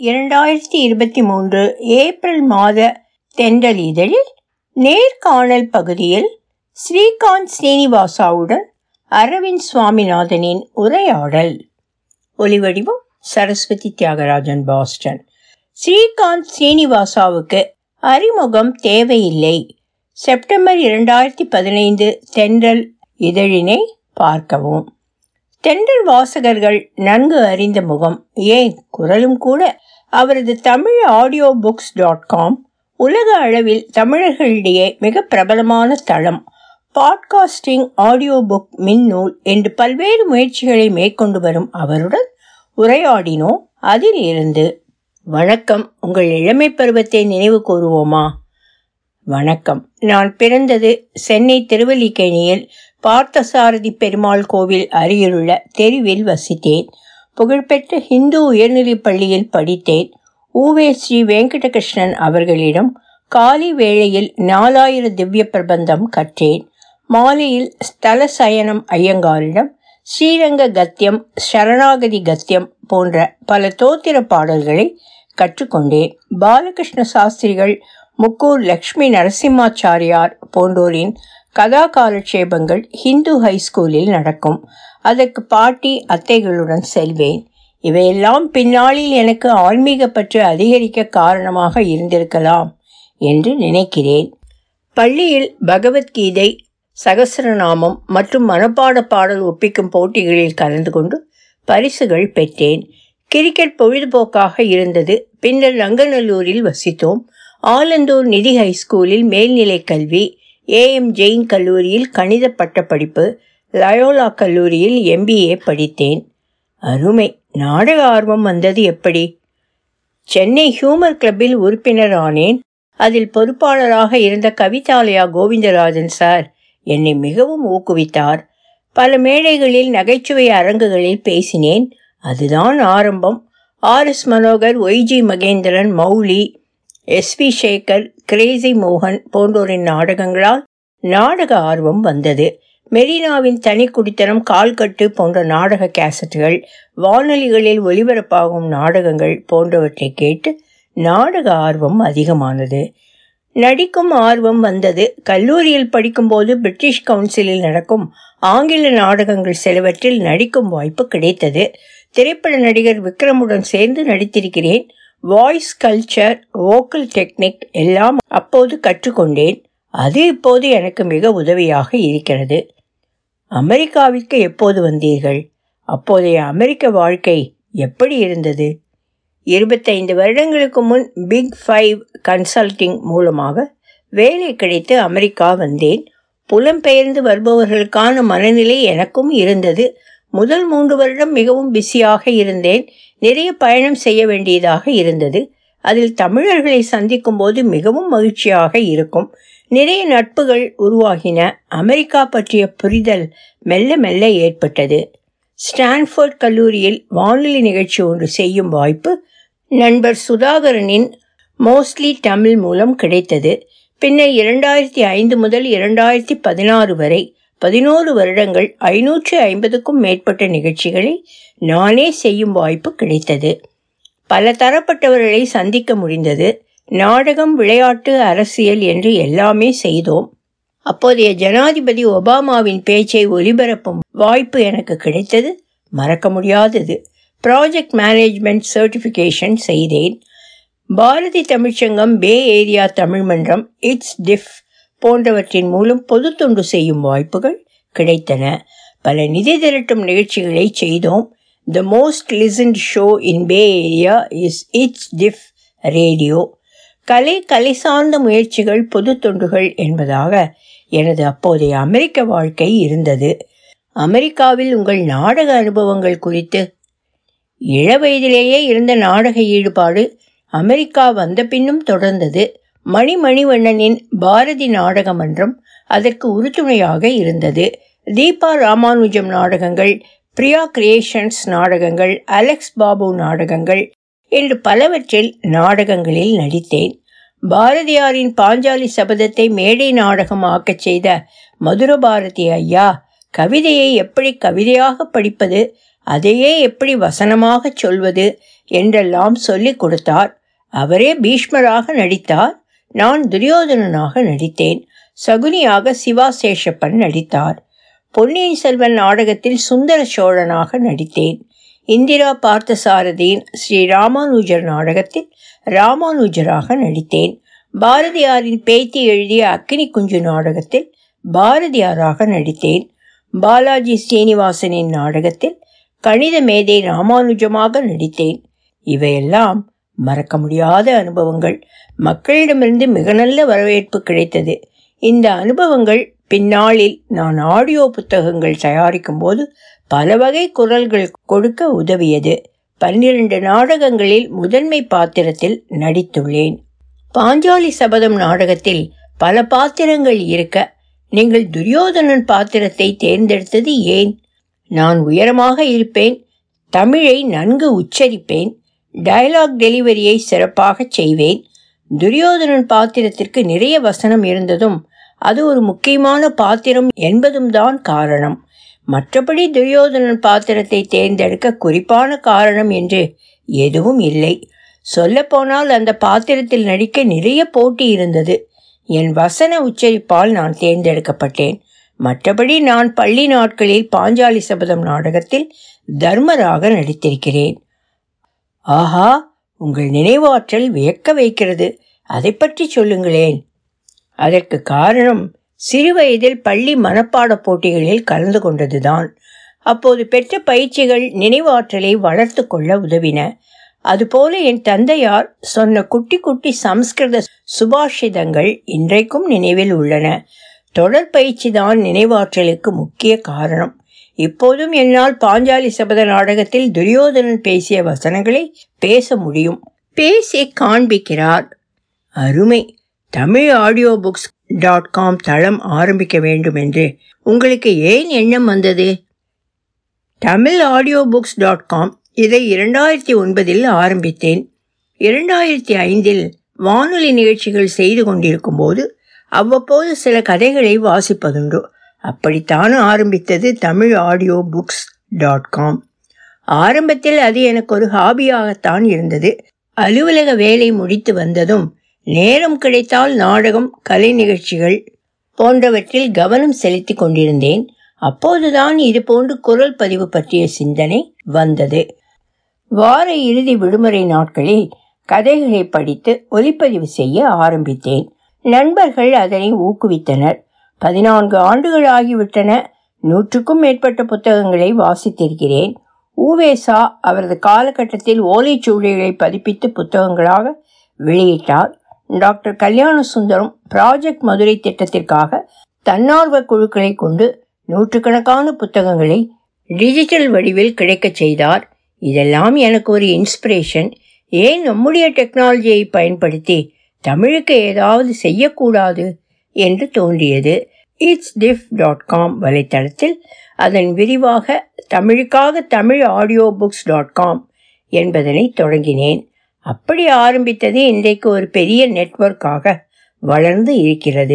இரண்டாயிரத்தி இருபத்தி மூன்று ஏப்ரல் மாத தென்றல் இதழில் நேர்காணல் பகுதியில் ஸ்ரீகாந்த் ஸ்ரீனிவாசாவுடன் அரவிந்த் சுவாமிநாதனின் உரையாடல் ஒலிவடிவம் சரஸ்வதி தியாகராஜன் பாஸ்டன் ஸ்ரீகாந்த் ஸ்ரீனிவாசாவுக்கு அறிமுகம் தேவையில்லை செப்டம்பர் இரண்டாயிரத்தி பதினைந்து தென்றல் இதழினை பார்க்கவும் தென்றல் வாசகர்கள் நன்கு அறிந்த முகம் ஏன் குரலும் கூட அவரது Tamil audio books dot com உலக அளவில் தமிழர்களிடையே மிக பிரபலமான தளம் பாட்காஸ்டிங் ஆடியோ புக் மின்னூல் என்று பல்வேறு முயற்சிகளை மேற்கொண்டு வரும் அவருடன் உரையாடினோம் அதில் இருந்து வணக்கம் உங்கள் இளமை பருவத்தை நினைவு கூறுவோமா வணக்கம் நான் பிறந்தது சென்னை திருவல்லிக்கேணியில் பார்த்தசாரதி பெருமாள் கோவில் அருகிலுள்ள தெருவில் வசித்தேன் புகழ்பெற்ற இந்து உயர்நிலைப் பள்ளியில் படித்தேன் ஊவே ஸ்ரீ வெங்கடகிருஷ்ணன் அவர்களிடம் காலை வேளையில் நாலாயிர திவ்ய பிரபந்தம் கற்றேன் மாலையில் ஸ்தல சயனம் ஐயங்காரிடம் ஸ்ரீரங்க கத்தியம் சரணாகதி கத்தியம் போன்ற பல தோத்திர பாடல்களை கற்றுக்கொண்டேன் பாலகிருஷ்ண சாஸ்திரிகள் முக்கூர் லக்ஷ்மி நரசிம்மாச்சாரியார் போன்றோரின் கதா காலட்சேபங்கள் ஹிந்து ஹைஸ்கூலில் நடக்கும் அதற்கு பாட்டி அத்தைகளுடன் செல்வேன் இவையெல்லாம் பின்னாளில் எனக்கு ஆன்மீக பற்று அதிகரிக்க காரணமாக இருந்திருக்கலாம் என்று நினைக்கிறேன் பள்ளியில் பகவத்கீதை சகசிரநாமம் மற்றும் மனப்பாட பாடல் ஒப்பிக்கும் போட்டிகளில் கலந்து கொண்டு பரிசுகள் பெற்றேன் கிரிக்கெட் பொழுதுபோக்காக இருந்தது பின்னர் ரங்கநல்லூரில் வசித்தோம் ஆலந்தூர் நிதி ஹைஸ்கூலில் மேல்நிலை கல்வி ஏஎம் ஜெயின் கல்லூரியில் கணித பட்டப்படிப்பு லயோலா கல்லூரியில் எம்பிஏ படித்தேன் அருமை நாடக ஆர்வம் வந்தது எப்படி சென்னை ஹியூமர் கிளப்பில் உறுப்பினர் ஆனேன் அதில் பொறுப்பாளராக இருந்த கவிதாலயா கோவிந்தராஜன் சார் என்னை மிகவும் ஊக்குவித்தார் பல மேடைகளில் நகைச்சுவை அரங்குகளில் பேசினேன் அதுதான் ஆரம்பம் R S Manohar Y G Mahendran Mouli S V Sekhar Crazy மோகன் போன்றோரின் நாடகங்களால் நாடக ஆர்வம் வந்தது மெரினாவின் தனி குடித்தனம் கால்கட்டு போன்ற நாடக கேசட்டுகள் வானொலிகளில் ஒலிபரப்பாகும் நாடகங்கள் போன்றவற்றை கேட்டு நாடக ஆர்வம் அதிகமானது நடிக்கும் ஆர்வம் வந்தது கல்லூரியில் படிக்கும்போது பிரிட்டிஷ் கவுன்சிலில் நடக்கும் ஆங்கில நாடகங்கள் சிலவற்றில் நடிக்கும் வாய்ப்பு கிடைத்தது திரைப்பட நடிகர் விக்ரமுடன் சேர்ந்து நடித்திருக்கிறேன் வாய்ஸ் கல்ச்சர் வோக்கல் டெக்னிக் எல்லாம் அப்போது கற்றுக்கொண்டேன் அது இப்போது எனக்கு மிக உதவியாக இருக்கிறது அமெரிக்காவிற்கு எப்போது வந்தீர்கள் அப்போதைய அமெரிக்க வாழ்க்கை எப்படி இருந்தது இருபத்தைந்து வருடங்களுக்கு முன் பிக் ஃபைவ் கன்சல்டிங் மூலமாக வேலை கிடைத்து அமெரிக்கா வந்தேன் புலம்பெயர்ந்து வருபவர்களுக்கான மனநிலை எனக்கும் இருந்தது முதல் மூன்று வருடம் மிகவும் பிஸியாக இருந்தேன் நிறைய பயணம் செய்ய வேண்டியதாக இருந்தது அதில் தமிழர்களை சந்திக்கும் போது மிகவும் மகிழ்ச்சியாக இருக்கும் நிறைய நட்புகள் உருவாகின அமெரிக்கா பற்றிய புரிதல் மெல்ல மெல்ல ஏற்பட்டது ஸ்டான்ஃபோர்ட் கல்லூரியில் வானொலி நிகழ்ச்சி ஒன்று செய்யும் வாய்ப்பு நண்பர் சுதாகரனின் மோஸ்ட்லி தமிழ் மூலம் கிடைத்தது பின்னர் இரண்டாயிரத்தி ஐந்து முதல் இரண்டாயிரத்தி பதினாறு வரை பதினோரு வருடங்கள் ஐநூற்று ஐம்பதுக்கும் மேற்பட்ட நிகழ்ச்சிகளை நானே செய்யும் வாய்ப்பு கிடைத்தது பல தரப்பட்டவர்களை சந்திக்க முடிந்தது நாடகம் விளையாட்டு அரசியல் என்று எல்லாமே செய்தோம் அப்போதைய ஜனாதிபதி ஒபாமாவின் பேச்சை ஒலிபரப்பும் வாய்ப்பு எனக்கு கிடைத்தது மறக்க முடியாதது ப்ராஜெக்ட் மேனேஜ்மெண்ட் சர்டிஃபிகேஷன் செய்தேன் பாரதி தமிழ்ச்சங்கம் பே ஏரியா தமிழ் மன்றம் இட்ஸ் டிஃப் போன்றவற்றின் மூலம் பொது தொண்டு செய்யும் வாய்ப்புகள் கிடைத்தன பல நிதி திரட்டும் நிகழ்ச்சிகளை செய்தோம் the most listened show in Bay Area is it's diff radio கலை கலை சார்ந்த முயற்சிகள் பொது தொண்டுகள் என்பதாக எனது அப்போதைய அமெரிக்க வாழ்க்கை இருந்தது அமெரிக்காவில் உங்கள் நாடக அனுபவங்கள் குறித்து இளவயதிலேயே இருந்த நாடக ஈடுபாடு அமெரிக்கா வந்த பின்னும் தொடர்ந்தது மணிமணிவண்ணனின் பாரதி நாடக மன்றம் அதற்கு உறுதுணையாக இருந்தது தீபா ராமானுஜம் நாடகங்கள் பிரியா கிரியேஷன்ஸ் நாடகங்கள் அலெக்ஸ் பாபு நாடகங்கள் என்று பலவற்றில் நாடகங்களில் நடித்தேன் பாரதியாரின் பாஞ்சாலி சபதத்தை மேடை நாடகமாக்கச் செய்த மதுரபாரதி ஐயா கவிதையை எப்படி கவிதையாக படிப்பது அதையே எப்படி வசனமாகச் சொல்வது என்றெல்லாம் சொல்லிக் கொடுத்தார் அவரே பீஷ்மராக நடித்தார் நான் துரியோதனனாக நடித்தேன் சகுனியாக சிவா சேஷப்பன் நடித்தார் பொன்னியின் செல்வன் நாடகத்தில் சுந்தர சோழனாக நடித்தேன் இந்திரா பார்த்தசாரதியின் ஸ்ரீ ராமானுஜர் நாடகத்தில் ராமானுஜராக நடித்தேன் பாரதியாரின் பேத்தி எழுதிய அக்கினி குஞ்சு நாடகத்தில் பாரதியாராக நடித்தேன் பாலாஜி ஸ்ரீனிவாசனின் நாடகத்தில் கணித மேதை ராமானுஜமாக நடித்தேன் இவையெல்லாம் மறக்க முடியாத அனுபவங்கள் மக்களிடமிருந்து மிக நல்ல வரவேற்பு கிடைத்தது இந்த அனுபவங்கள் பின்னாளில் நான் ஆடியோ புத்தகங்கள் தயாரிக்கும் போது பல வகை குரல்கள் கொடுக்க உதவியது பன்னிரண்டு நாடகங்களில் முதன்மை பாத்திரத்தில் நடித்துள்ளேன் பாஞ்சாலி சபதம் நாடகத்தில் பல பாத்திரங்கள் இருக்க நீங்கள் துரியோதனன் பாத்திரத்தை தேர்ந்தெடுத்தது ஏன் நான் உயரமாக இருப்பேன் தமிழை நன்கு உச்சரிப்பேன் டயலாக் டெலிவரியை சிறப்பாக செய்வேன் துரியோதனன் பாத்திரத்திற்கு நிறைய வசனம் இருந்ததும் அது ஒரு முக்கியமான பாத்திரம் என்பதும் தான் காரணம் மற்றபடி துரியோதனன் பாத்திரத்தை தேர்ந்தெடுக்க குறிப்பான காரணம் என்று எதுவும் இல்லை சொல்லப்போனால் அந்த பாத்திரத்தில் நடிக்க நிறைய போட்டி இருந்தது என் வசன உச்சரிப்பால் நான் தேர்ந்தெடுக்கப்பட்டேன் மற்றபடி நான் பள்ளி நாட்களில் பாஞ்சாலி சபதம் நாடகத்தில் தர்மராக நடித்திருக்கிறேன் ஆஹா உங்கள் நினைவாற்றல் வியக்க வைக்கிறது அதை பற்றி சொல்லுங்களேன் அதற்கு காரணம் சிறுவயதில் பள்ளி மனப்பாட போட்டிகளில் கலந்து கொண்டதுதான் அப்போது பெற்ற பயிற்சிகள் நினைவாற்றலை வளர்த்து கொள்ள உதவின அதுபோல என் தந்தையார் சொன்ன குட்டி குட்டி சம்ஸ்கிருத சுபாஷிதங்கள் இன்றைக்கும் நினைவில் உள்ளன தொடர் பயிற்சி தான் நினைவாற்றலுக்கு முக்கிய காரணம் இப்போதும் என்னால் பாஞ்சாலி சபத நாடகத்தில் துரியோதனன் பேசிய வசனங்களை பேச முடியும் பேசி காண்பிக்கிறார் அருமை Tamil audio books dot com தளம் ஆரம்பிக்க வேண்டும் என்று உங்களுக்கு ஏன் எண்ணம் வந்தது Tamil audio books dot com இதை இரண்டாயிரத்தி ஒன்பதில் ஆரம்பித்தேன் இரண்டாயிரத்தி ஐந்தில் வானொலி நிகழ்ச்சிகள் செய்து கொண்டிருக்கும் போது அவ்வப்போது சில கதைகளை வாசிப்பதுண்டு அப்படித்தான் ஆரம்பித்தது Tamil audio books dot com ஆரம்பத்தில் அது எனக்கு ஒரு ஹாபியாகத்தான் இருந்தது அலுவலக வேலை முடித்து வந்ததும் நேரம் கிடைத்தால் நாடகம் கலை நிகழ்ச்சிகள் போன்றவற்றில் கவனம் செலுத்தி கொண்டிருந்தேன் அப்போதுதான் இது போன்று குரல் பதிவு பற்றிய சிந்தனை வந்தது வார இறுதி விடுமுறை நாட்களில் கதைகளை படித்து ஒலிப்பதிவு செய்ய ஆரம்பித்தேன் நண்பர்கள் அதனை ஊக்குவித்தனர் பதினான்கு ஆண்டுகள் ஆகிவிட்டன நூற்றுக்கும் மேற்பட்ட புத்தகங்களை வாசித்திருக்கிறேன் ஊவேசா அவரது காலகட்டத்தில் ஓலைச்சுவடிகளை பதிப்பித்து புத்தகங்களாக வெளியிட்டார் டாக்டர் கல்யாண சுந்தரம் ப்ராஜெக்ட் மதுரை திட்டத்திற்காக தன்னார்வ குழுக்களை கொண்டு நூற்றுக்கணக்கான புத்தகங்களை டிஜிட்டல் வடிவில் கிடைக்கச் செய்தார் இதெல்லாம் எனக்கு ஒரு இன்ஸ்பிரேஷன் ஏன் நம்முடைய டெக்னாலஜியை பயன்படுத்தி தமிழுக்கு ஏதாவது செய்யக்கூடாது என்று தோன்றியது இட்ஸ் டிஃப் டாட் காம் வலைத்தளத்தில் அதன் விரிவாக தமிழுக்காக Tamil audio books dot com என்பதனை தொடங்கினேன் அப்படி ஆரம்பித்தது இன்றைக்கு ஒரு பெரிய நெட்வொர்க்காக வளர்ந்து இருக்கிறது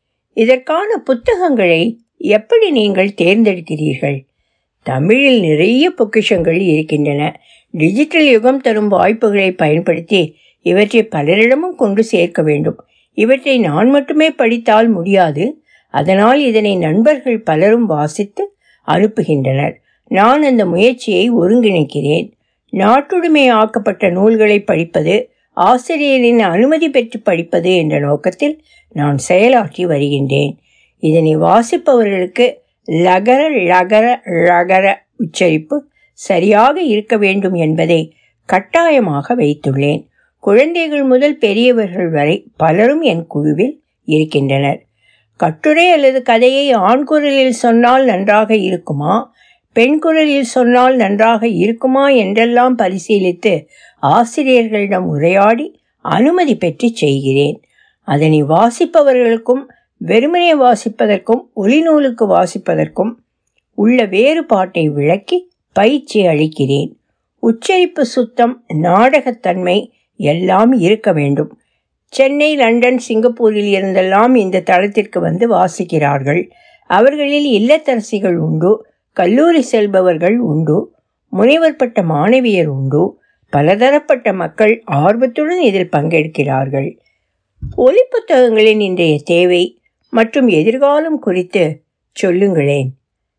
இதற்கான புத்தகங்களை எப்படி நீங்கள் தேர்ந்தெடுக்கிறீர்கள் தமிழில் நிறைய பொக்கிஷங்கள் இருக்கின்றன டிஜிட்டல் யுகம் தரும் வாய்ப்புகளை பயன்படுத்தி இவற்றை பலரிடமும் கொண்டு சேர்க்க வேண்டும் இவற்றை நான் மட்டுமே படித்தால் முடியாது அதனால் இதனை நண்பர்கள் பலரும் வாசித்து அனுப்புகின்றனர் நான் அந்த முயற்சியை ஒருங்கிணைக்கிறேன் நாட்டுடைமை ஆக்கப்பட்ட நூல்களை படிப்பது ஆசிரியரின் அனுமதி பெற்று படிப்பது என்ற நோக்கத்தில் நான் செயலாற்றி வருகின்றேன் இதனை வாசிப்பவர்களுக்கு லகர லகர ழகர உச்சரிப்பு சரியாக இருக்க வேண்டும் என்பதை கட்டாயமாக வைத்துள்ளேன் குழந்தைகள் முதல் பெரியவர்கள் வரை பலரும் என் குழுவில் இருக்கின்றனர் கட்டுரை அல்லது கதையை ஆண் குரலில் சொன்னால் நன்றாக இருக்குமா பெண் குரலில் சொன்னால் நன்றாக இருக்குமா என்றெல்லாம் பரிசீலித்து ஆசிரியர்களிடம் உரையாடி அனுமதி பெற்று செய்கிறேன் அதனை வாசிப்பவர்களுக்கும் வெறுமனே வாசிப்பதற்கும் ஒளிநூலுக்கு வாசிப்பதற்கும் உள்ள வேறுபாட்டை விளக்கி பயிற்சி அளிக்கிறேன் உச்சரிப்பு சுத்தம் நாடகத்தன்மை எல்லாம் இருக்க வேண்டும் சென்னை லண்டன் சிங்கப்பூரில் இருந்தெல்லாம் இந்த தளத்திற்கு வந்து வாசிக்கிறார்கள் அவர்களில் இல்லத்தரசிகள் உண்டு கல்லூரி செல்பவர்கள் உண்டு முனைவர் பட்ட மாணவியர் உண்டு பலதரப்பட்ட மக்கள் ஆர்வத்துடன் இதில் பங்கெடுக்கிறார்கள் ஒலி புத்தகங்களின் இன்றைய தேவை மற்றும் எதிர்காலம் குறித்து சொல்லுங்களேன்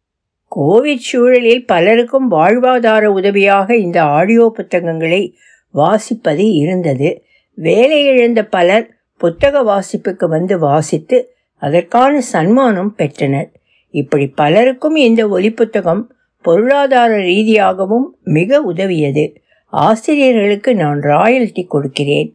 கோவிட் சூழலில் பலருக்கும் வாழ்வாதார உதவியாக இந்த ஆடியோ புத்தகங்களை வாசிப்பது இருந்தது வேலை இழந்த பலர் புத்தக வாசிப்புக்கு வந்து வாசித்து அதற்கான சன்மானம் பெற்றனர் இப்படி பலருக்கும் இந்த ஒலி புத்தகம் பொருளாதார ரீதியாகவும் மிக உதவியது ஆசிரியர்களுக்கு நான் ராயல்டி கொடுக்கிறேன்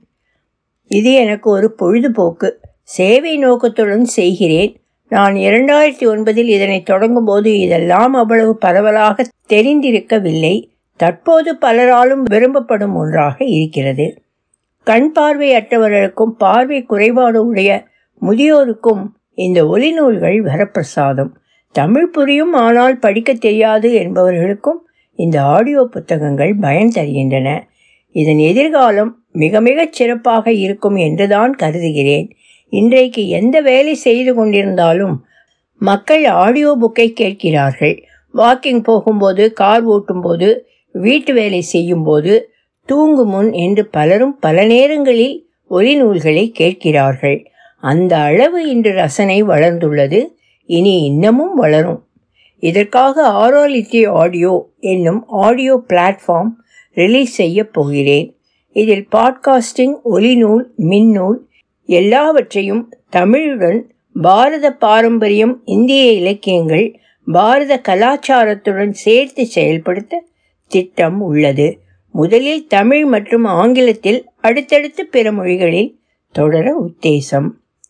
இது எனக்கு ஒரு பொழுதுபோக்கு சேவை நோக்கத்துடன் செய்கிறேன் நான் இரண்டாயிரத்தி ஒன்பதில் இதனை தொடங்கும் போது இதெல்லாம் அவ்வளவு பரவலாக தெரிந்திருக்கவில்லை தற்போது பலராலும் விரும்பப்படும் ஒன்றாக இருக்கிறது கண் பார்வையற்றவர்களுக்கும் பார்வை குறைபாடு உடைய முதியோருக்கும் இந்த ஒலி நூல்கள் வரப்பிரசாதம் தமிழ் புரியும் ஆனால் படிக்க தெரியாது என்பவர்களுக்கும் இந்த ஆடியோ புத்தகங்கள் பயன் தருகின்றன இதன் எதிர்காலம் மிக மிகச் சிறப்பாக இருக்கும் என்றுதான் கருதுகிறேன் இன்றைக்கு எந்த வேலை செய்து கொண்டிருந்தாலும் மக்கள் ஆடியோ புக்கை கேட்கிறார்கள் வாக்கிங் போகும்போது கார் ஓட்டும்போது வீட்டு வேலை செய்யும்போது தூங்கும் முன் என்று பலரும் பல நேரங்களில் ஒலி நூல்களை கேட்கிறார்கள் அந்த அளவு இன்று ரசனை வளர்ந்துள்ளது இனி இன்னமும் வளரும் இதற்காக ஆரோலித்தி ஆடியோ என்னும் ஆடியோ பிளாட்ஃபார்ம் ரிலீஸ் செய்ய போகிறேன் இதில் பாட்காஸ்டிங் ஒலிநூல் மின்னூல் எல்லாவற்றையும் தமிழுடன் பாரத பாரம்பரியம் இந்திய இலக்கியங்கள் பாரத கலாச்சாரத்துடன் சேர்த்து செயல்படுத்த திட்டம் உள்ளது முதலில் தமிழ் மற்றும் ஆங்கிலத்தில் அடுத்தடுத்து பிற மொழிகளில் தொடர உத்தேசம்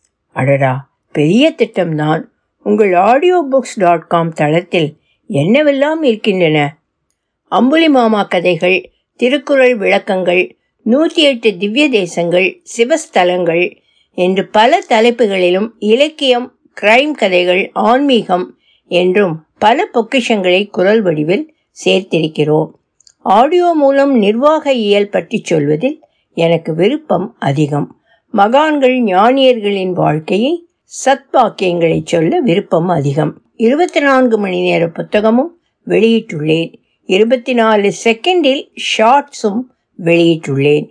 அடடா பெரிய திட்டம்தான் உங்கள் ஆடியோ புக்ஸ் டாட் காம் தளத்தில் என்னவெல்லாம் இருக்கின்றன அம்புலி மாமா கதைகள் திருக்குறள் விளக்கங்கள் நூற்றி எட்டு திவ்ய தேசங்கள் சிவஸ்தலங்கள் என்று பல தலைப்புகளிலும் இலக்கியம் கிரைம் கதைகள் ஆன்மீகம் என்றும் பல பொக்கிஷங்களை குரல் வடிவில் சேர்த்திருக்கிறோம் ஆடியோ மூலம் நிர்வாக இயல் பற்றி சொல்வதில் எனக்கு விருப்பம் அதிகம் மகான்கள் ஞானியர்களின் வாழ்க்கையை சத்வாக்கியங்களை சொல்ல விருப்பம் அதிகம் இருபத்தி நான்கு மணி நேர புத்தகமும் வெளியிட்டுள்ளேன் இருபத்தி நாலு செகண்டில் ஷார்ட்ஸும் வெளியிட்டுள்ளேன்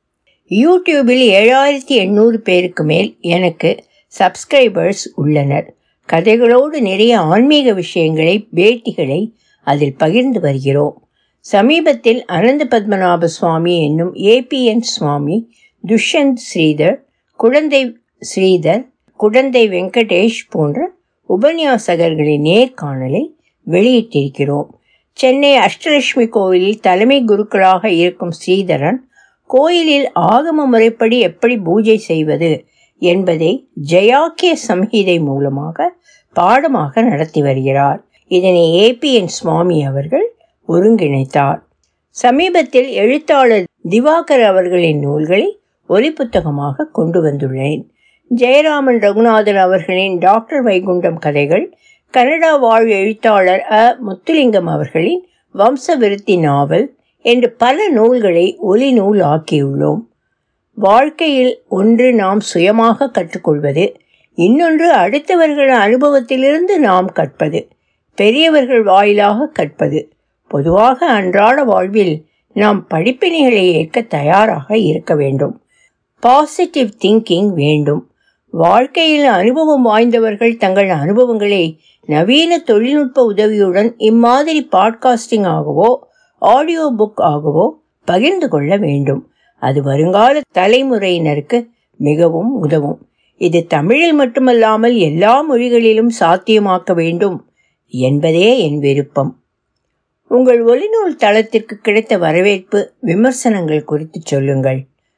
யூடியூபில் ஏழாயிரத்தி எண்ணூறு பேருக்கு மேல் எனக்கு சப்ஸ்கிரைபர்ஸ் உள்ளனர் கதைகளோடு நிறைய ஆன்மீக விஷயங்களை பேட்டிகளை அதில் பகிர்ந்து வருகிறோம் சமீபத்தில் அனந்த பத்மநாப சுவாமி என்னும் ஏபிஎன் சுவாமி துஷ்யந்த் ஸ்ரீதர் குழந்தை ஸ்ரீதர் குழந்தை வெங்கடேஷ் போன்ற உபன்யாசகர்களின் நேர்காணலை வெளியிட்டிருக்கிறோம் சென்னை அஷ்டலட்சுமி கோவிலில் தலைமை குருக்களாக இருக்கும் ஸ்ரீதரன் கோயிலில் ஆகம முறைப்படி எப்படி பூஜை செய்வது என்பதை ஜயாக்கிய சம்ஹிதை மூலமாக பாடமாக நடத்தி வருகிறார் இதனை ஏபிஎன் சுவாமி அவர்கள் ஒருங்கிணைத்தார் சமீபத்தில் எழுத்தாளர் திவாகர் அவர்களின் நூல்களை ஒலி புத்தகமாக கொண்டு வந்துள்ளேன் ஜெயராமன் ரகுநாதன் அவர்களின் டாக்டர் வைகுண்டம் கதைகள் கனடா வாழ் எழுத்தாளர் அ முத்துலிங்கம் அவர்களின் வம்சவிருத்தி நாவல் என்று பல நூல்களை ஒலி நூல் ஆக்கியுள்ளோம் வாழ்க்கையில் ஒன்று நாம் சுயமாக கற்றுக்கொள்வது இன்னொன்று அடுத்தவர்கள் அனுபவத்திலிருந்து நாம் கற்பது பெரியவர்கள் வாயிலாக கற்பது பொதுவாக அன்றாட வாழ்வில் நாம் படிப்பினைகளை ஏற்க தயாராக இருக்க வேண்டும் பாசிட்டிவ் திங்கிங் வேண்டும் வாழ்க்கையில் அனுபவம் வாய்ந்தவர்கள் தங்கள் அனுபவங்களை நவீன தொழில்நுட்ப உதவியுடன் இம்மாதிரி பாட்காஸ்டிங் ஆகவோ ஆடியோ புக் ஆகவோ பகிர்ந்து கொள்ள வேண்டும் அது வருங்கால தலைமுறையினருக்கு மிகவும் உதவும் இது தமிழில் மட்டுமல்லாமல் எல்லா மொழிகளிலும் சாத்தியமாக்க வேண்டும் என்பதே என் விருப்பம் உங்கள் ஒலிநூல் தளத்திற்கு கிடைத்த வரவேற்பு விமர்சனங்கள் குறித்து சொல்லுங்கள்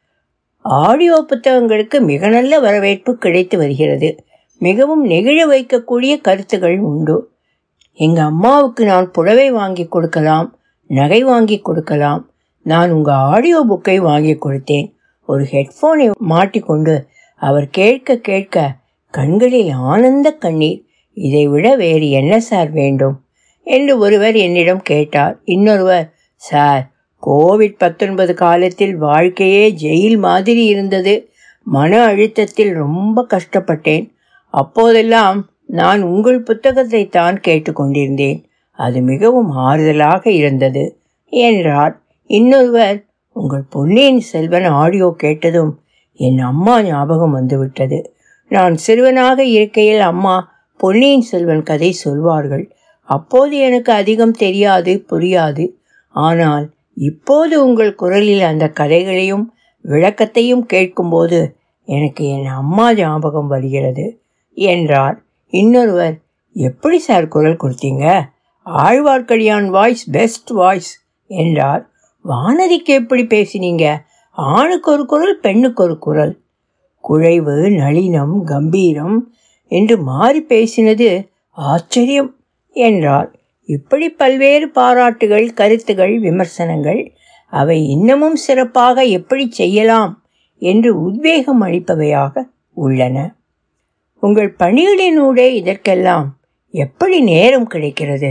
ஆடியோ புத்தகங்களுக்கு மிக நல்ல வரவேற்பு கிடைத்து வருகிறது மிகவும் நெகிழ வைக்கக்கூடிய கருத்துகள் உண்டு எங்க அம்மாவுக்கு நான் புடவை வாங்கி கொடுக்கலாம் நகை வாங்கி கொடுக்கலாம் நான் உங்க ஆடியோ புக்கை வாங்கி கொடுத்தேன் ஒரு ஹெட்ஃபோனை மாட்டிக்கொண்டு அவர் கேட்க கேட்க கண்களில் ஆனந்த கண்ணீர் இதைவிட வேறு என்ன சார் வேண்டும் என்று ஒருவர் என்னிடம் கேட்டார் இன்னொருவர் சார் கோவிட் பத்தொன்பது காலத்தில் வாழ்க்கையே ஜெயில் மாதிரி இருந்தது மன அழுத்தத்தில் ரொம்ப கஷ்டப்பட்டேன் அப்போதெல்லாம் நான் உங்கள் புத்தகத்தை தான் கேட்டுக்கொண்டிருந்தேன் அது மிகவும் ஆறுதலாக இருந்தது என்றார் இன்னொருவர் உங்கள் பொன்னியின் செல்வன் ஆடியோ கேட்டதும் என் அம்மா ஞாபகம் வந்துவிட்டது நான் சிறுவனாக இருக்கையில் அம்மா பொன்னியின் செல்வன் கதை சொல்வார்கள் அப்போது எனக்கு அதிகம் தெரியாது புரியாது ஆனால் இப்போது உங்கள் குரலில் அந்த கதைகளையும் விளக்கத்தையும் கேட்கும்போது எனக்கு என் அம்மா ஞாபகம் வருகிறது என்றார் இன்னொருவர் எப்படி சார் குரல் கொடுத்தீங்க ஆழ்வார்க்கடியான் வாய்ஸ் பெஸ்ட் வாய்ஸ் என்றார் வானதிக்கு எப்படி பேசினீங்க ஆணுக்கு ஒரு குரல் பெண்ணுக்கு ஒரு குரல் குழைவு நளினம் கம்பீரம் என்று மாறி பேசினது ஆச்சரியம் என்றார் இப்படி பல்வேறு பாராட்டுகள் கருத்துகள் விமர்சனங்கள் அவை இன்னமும் சிறப்பாக எப்படி செய்யலாம் என்று உத்வேகம் அளிப்பவையாக உள்ளன உங்கள் பணிகளினூடே இதற்கெல்லாம் எப்படி நேரம் கிடைக்கிறது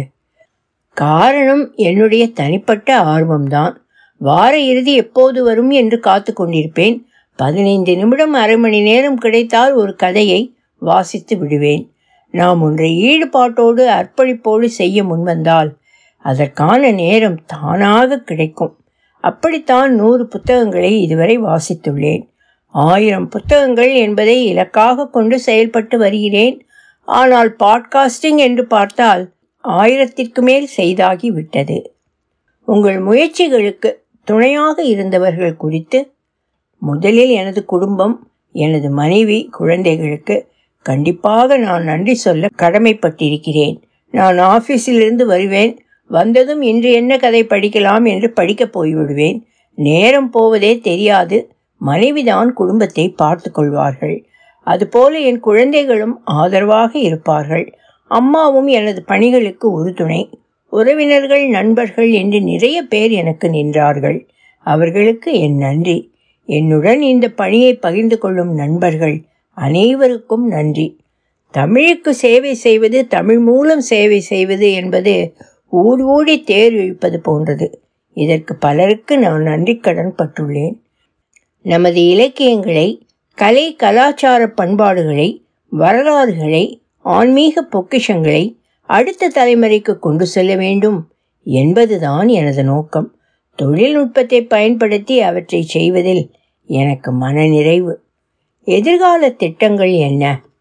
காரணம் என்னுடைய தனிப்பட்ட ஆர்வம்தான் வார இறுதி எப்போது வரும் என்று காத்து கொண்டிருப்பேன் பதினைந்து நிமிடம் அரை மணி நேரம் கிடைத்தால் ஒரு கதையை வாசித்து விடுவேன் நாம் ஒன்றை ஈடுபாட்டோடு அர்ப்பணிப்போடு செய்ய முன்வந்தால் அதற்கான நேரம் தானாக கிடைக்கும் அப்படித்தான் நூறு புத்தகங்களை இதுவரை வாசித்துள்ளேன் ஆயிரம் புத்தகங்கள் என்பதை இலக்காக கொண்டு செயல்பட்டு வருகிறேன் ஆனால் பாட்காஸ்டிங் என்று பார்த்தால் ஆயிரத்திற்கு மேல் செய்தாகி விட்டது உங்கள் முயற்சிகளுக்கு துணையாக இருந்தவர்கள் குறித்து முதலில் எனது குடும்பம் எனது மனைவி குழந்தைகளுக்கு கண்டிப்பாக நான் நன்றி சொல்ல கடமைப்பட்டிருக்கிறேன் நான் ஆஃபீஸிலிருந்து வருவேன் வந்ததும் இன்று என்ன கதை படிக்கலாம் என்று படிக்கப் போய்விடுவேன் நேரம் போவதே தெரியாது மனைவிதான் குடும்பத்தை பார்த்து கொள்வார்கள் அதுபோல என் குழந்தைகளும் ஆதரவாக இருப்பார்கள் அம்மாவும் எனது பணிகளுக்கு ஒரு துணை உறவினர்கள் நண்பர்கள் என்று நிறைய பேர் எனக்கு நின்றார்கள் அவர்களுக்கு என் நன்றி என்னுடன் இந்த பணியை பகிர்ந்து கொள்ளும் நண்பர்கள் அனைவருக்கும் நன்றி தமிழுக்கு சேவை செய்வது தமிழ் மூலம் சேவை செய்வது என்பது ஊர் ஊடி தேர் இழுப்பது போன்றது இதற்கு பலருக்கு நான் நன்றி கடன் பட்டுள்ளேன் நமது இலக்கியங்களை கலை கலாச்சார பண்பாடுகளை வரலாறுகளை ஆன்மீக பொக்கிஷங்களை அடுத்த தலைமுறைக்கு கொண்டு செல்ல வேண்டும் என்பதுதான் எனது நோக்கம் தொழில்நுட்பத்தை பயன்படுத்தி அவற்றை செய்வதில் எனக்கு மனநிறைவு எதிர்கால திட்டங்கள் என்ன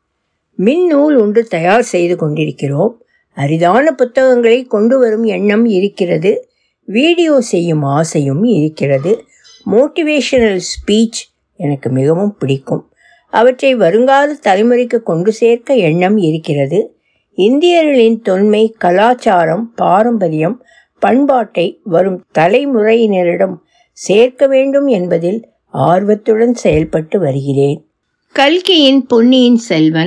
மின்னூல் ஒன்று தயார் செய்து கொண்டிருக்கிறோம் அரிதான புத்தகங்களை கொண்டு வரும் எண்ணம் இருக்கிறது வீடியோ செய்யும் ஆசையும் இருக்கிறது மோட்டிவேஷனல் ஸ்பீச் எனக்கு மிகவும் பிடிக்கும் அவற்றை வருங்கால தலைமுறைக்கு கொண்டு சேர்க்க எண்ணம் இருக்கிறது இந்தியர்களின் தொன்மை கலாச்சாரம் பாரம்பரியம் பண்பாட்டை வரும் தலைமுறையினரிடம் சேர்க்க வேண்டும் என்பதில் ஆர்வத்துடன் செயல்பட்டு வருகிறேன் கல்கியின் பொன்னியின் செல்வன்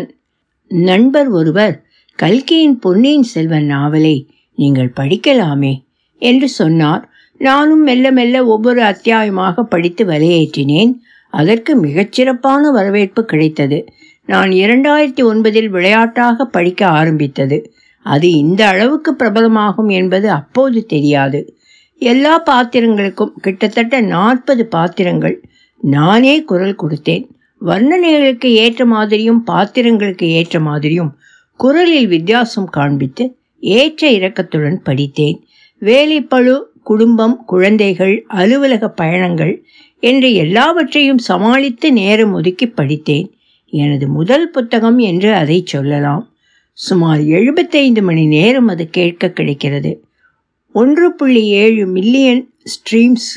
நண்பர் ஒருவர் கல்கியின் பொன்னியின் செல்வன் நாவலை நீங்கள் படிக்கலாமே என்று சொன்னார் நானும் மெல்ல மெல்ல ஒவ்வொரு அத்தியாயமாக படித்து வலையேற்றினேன் அதற்கு மிகச்சிறப்பான வரவேற்பு கிடைத்தது நான் இரண்டாயிரத்தி ஒன்பதில் விளையாட்டாக படிக்க ஆரம்பித்தது அது இந்த அளவுக்கு பிரபலமாகும் என்பது அப்போது தெரியாது எல்லா பாத்திரங்களுக்கும் கிட்டத்தட்ட நாற்பது பாத்திரங்கள் நானே குரல் கொடுத்தேன் வர்ணனைகளுக்கு ஏற்ற மாதிரியும் பாத்திரங்களுக்கு ஏற்ற மாதிரியும் குரலில் வித்தியாசம் காண்பித்து ஏற்ற இறக்கத்துடன் படித்தேன் வேலைப்பழு குடும்பம் குழந்தைகள் அலுவலக பயணங்கள் என்று எல்லாவற்றையும் சமாளித்து நேரம் ஒதுக்கி படித்தேன் எனது முதல் புத்தகம் என்று அதை சொல்லலாம் சுமார் எழுபத்தைந்து மணி நேரம் அது கேட்க கிடைக்கிறது ஒன்று புள்ளி ஏழு மில்லியன் ஸ்ட்ரீம்ஸ்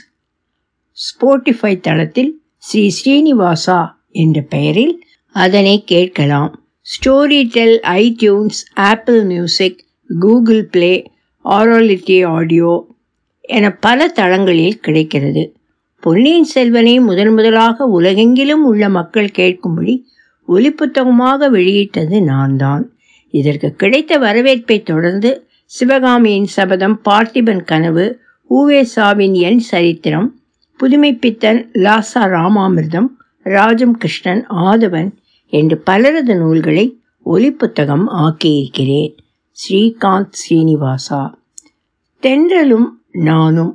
ஸ்போட்டிஃபை தளத்தில் ஸ்ரீ ஸ்ரீனிவாசா என்ற பெயரில் அதனை கேட்கலாம் Storytel iTunes Apple Music Google Play ஆரோலிட்டி ஆடியோ என பல தளங்களில் கிடைக்கிறது பொன்னியின் செல்வனை முதன் முதலாக உலகெங்கிலும் உள்ள மக்கள் கேட்கும்படி ஒலிப்புத்தகமாக வெளியிட்டது நான் தான் இதற்கு கிடைத்த வரவேற்பை தொடர்ந்து சிவகாமியின் சபதம் பார்த்திபன் கனவு ஊவேசாவின் என் சரித்திரம் புதுமைப்பித்தன் லாசா ராமாமிர்தம் ராஜம் கிருஷ்ணன் ஆதவன் என்று பலரது நூல்களை ஒலிப்புத்தகம் ஆக்கியிருக்கிறேன் ஸ்ரீகாந்த் ஸ்ரீனிவாசா தென்றலும் நானும்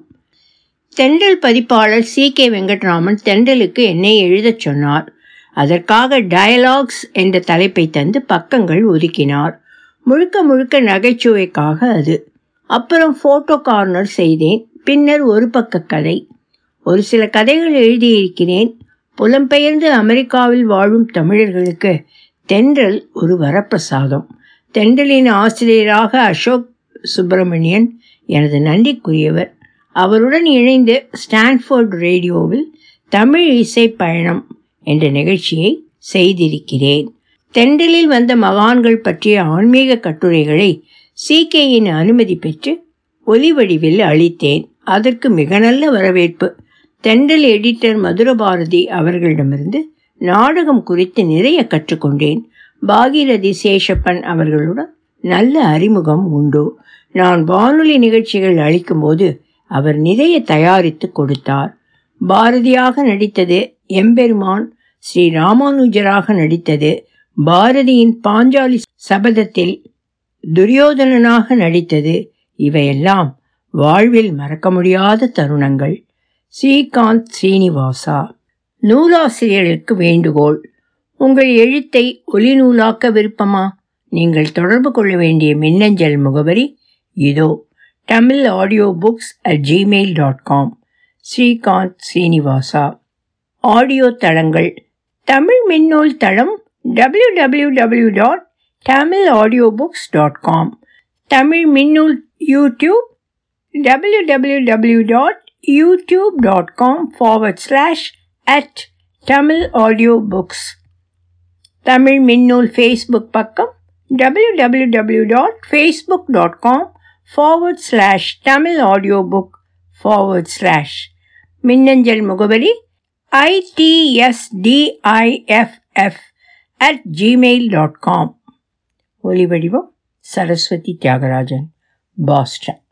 தென்றல் பதிப்பாளர் சி கே வெங்கட்ராமன் தென்றலுக்கு என்னை எழுதச் சொன்னார் அதற்காக டயலாக்ஸ் என்ற தலைப்பை தந்து பக்கங்கள் ஒதுக்கினார் முழுக்க முழுக்க நகைச்சுவைக்காக அது அப்புறம் போட்டோ கார்னர் செய்தேன் பின்னர் ஒரு பக்க கதை ஒரு சில கதைகள் எழுதியிருக்கிறேன் புலம்பெயர்ந்து அமெரிக்காவில் வாழும் தமிழர்களுக்கு தென்றல் ஒரு வரப்பிரசாதம் தென்றலின் ஆசிரியராக அசோக் சுப்பிரமணியன் எனது நன்றிக்குரியவர் அவருடன் இணைந்து ஸ்டான்ஃபோர்ட் ரேடியோவில் தமிழ் இசை பயணம் என்ற நிகழ்ச்சியை செய்திருக்கிறேன் தென்றலில் வந்த மகான்கள் பற்றிய ஆன்மீக கட்டுரைகளை சிகேயின் அனுமதி பெற்று ஒலி வடிவில் அளித்தேன் அதற்கு மிக நல்ல வரவேற்பு தென்றல் எடிட்டர் மதுரபாரதி அவர்களிடமிருந்து நாடகம் குறித்து நிறைய கற்றுக்கொண்டேன் பாகீரதி சேஷப்பன் அவர்களுடன் நல்ல அறிமுகம் உண்டு நான் வானொலி நிகழ்ச்சிகள் அளிக்கும்போது அவர் நிறைய தயாரித்து கொடுத்தார் பாரதியாக நடித்தது எம்பெருமான் ஸ்ரீ ராமானுஜராக நடித்தது பாரதியின் பாஞ்சாலி சபதத்தில் துரியோதனனாக நடித்தது இவையெல்லாம் வாழ்வில் மறக்க முடியாத தருணங்கள் ஸ்ரீகாந்த் ஸ்ரீனிவாசா நூலாசிரியர்களுக்கு வேண்டுகோள் உங்கள் எழுத்தை ஒலி நூலாக்க விருப்பமா நீங்கள் தொடர்பு கொள்ள வேண்டிய மின்னஞ்சல் முகவரி இதோ Tamil audio books at Gmail dot com Srikanth Srinivasa audio தளங்கள் தமிழ் மின்னூல் தளம் W W W dot Tamil audio books dot com Tamil மின்னூல் YouTube W W W dot YouTube dot com forward slash at Tamil audio books Tamil மின்னூல் Facebook பக்கம் W W W dot Facebook dot com forward slash Tamil audio book forward slash மின்னஞ்சல் முகவரி ஐடிஎஸ்டிஐஎஃப்எஃப் at Gmail dot com ஒலிவடிவம் Saraswathi Thiagarajan Boston